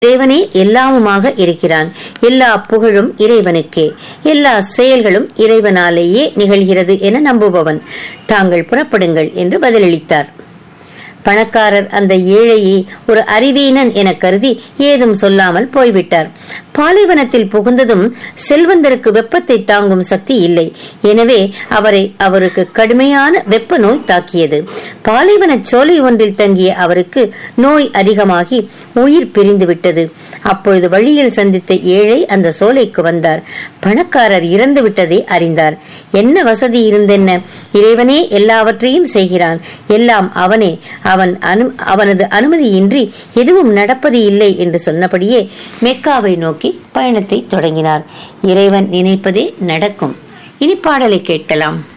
இறைவனே எல்லாமுமாக இருக்கிறான் எல்லா புகழும் இறைவனுக்கே எல்லா செயல்களும் இறைவனாலேயே நிகழ்கிறது என நம்புபவன் தாங்கள் புறப்படுங்கள் என்று பதிலளித்தார் பணக்காரர் அந்த ஏழையை ஒரு அறிவீனன் என கருதி ஏதும் சொல்லாமல் போய்விட்டார் பாலைவனத்தில் புகுந்ததும் செல்வந்தருக்கு வெப்பத்தை தாங்கும் சக்தி இல்லை எனவே அவரை அவருக்கு கடுமையான வெப்ப நோய் தாக்கியது பாலைவன சோலை ஒன்றில் தங்கிய அவருக்கு நோய் அதிகமாகி உயிர் பிரிந்து விட்டது அப்பொழுது வழியில் சந்தித்த ஏழை அந்த சோலைக்கு வந்தார் பணக்காரர் இறந்து விட்டதை அறிந்தார் என்ன வசதி இருந்தென்ன இறைவனே எல்லாவற்றையும் செய்கிறான் எல்லாம் அவனே அவன் அனு அவனது அனுமதியின்றி எதுவும் நடப்பது இல்லை என்று சொன்னபடியே மெக்காவை நோக்கி பயணத்தை தொடங்கினார் இறைவன் நினைப்பதே நடக்கும் இனி பாடலை கேட்கலாம்